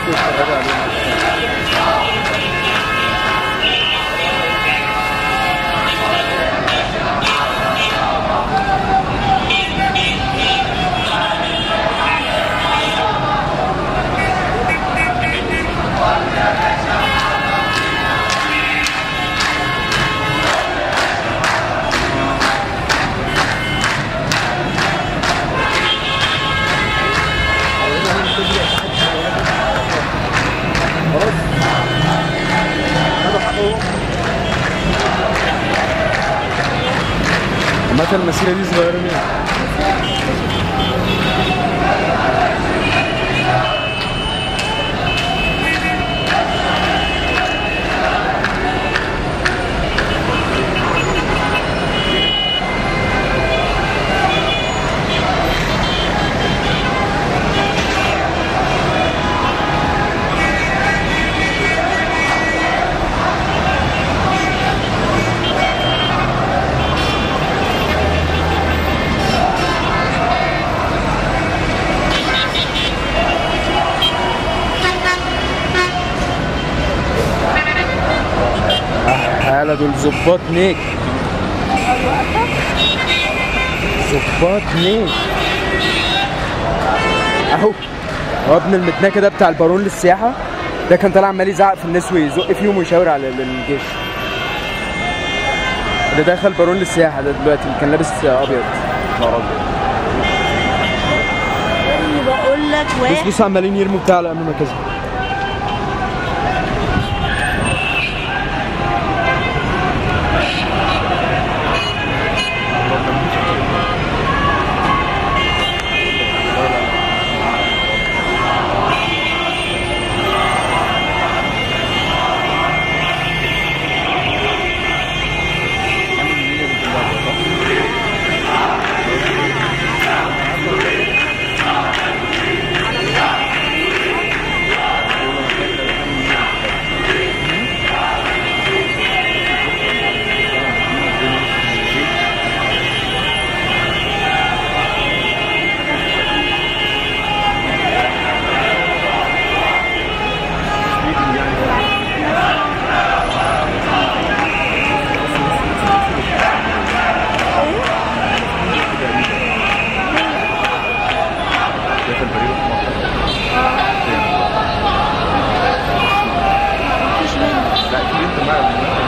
يخشوا يتفرجوا علينا خلاص خدوا حقهم عامة المسيرة دي صغيرة ليه؟ تعالى دول ظباط نيك ظباط نيك اهو هو ابن المتناكه ده بتاع البارون للسياحه ده كان طالع عمال يزعق في الناس ويزق فيهم ويشاور على ال- الجيش ده دخل بارون للسياحه ده دلوقتي اللي كان لابس ابيض نهار ابيض بقول لك بص واحد بص عمالين يرموا بتاع على امن مركزي مفيش منه لا في بنت معايا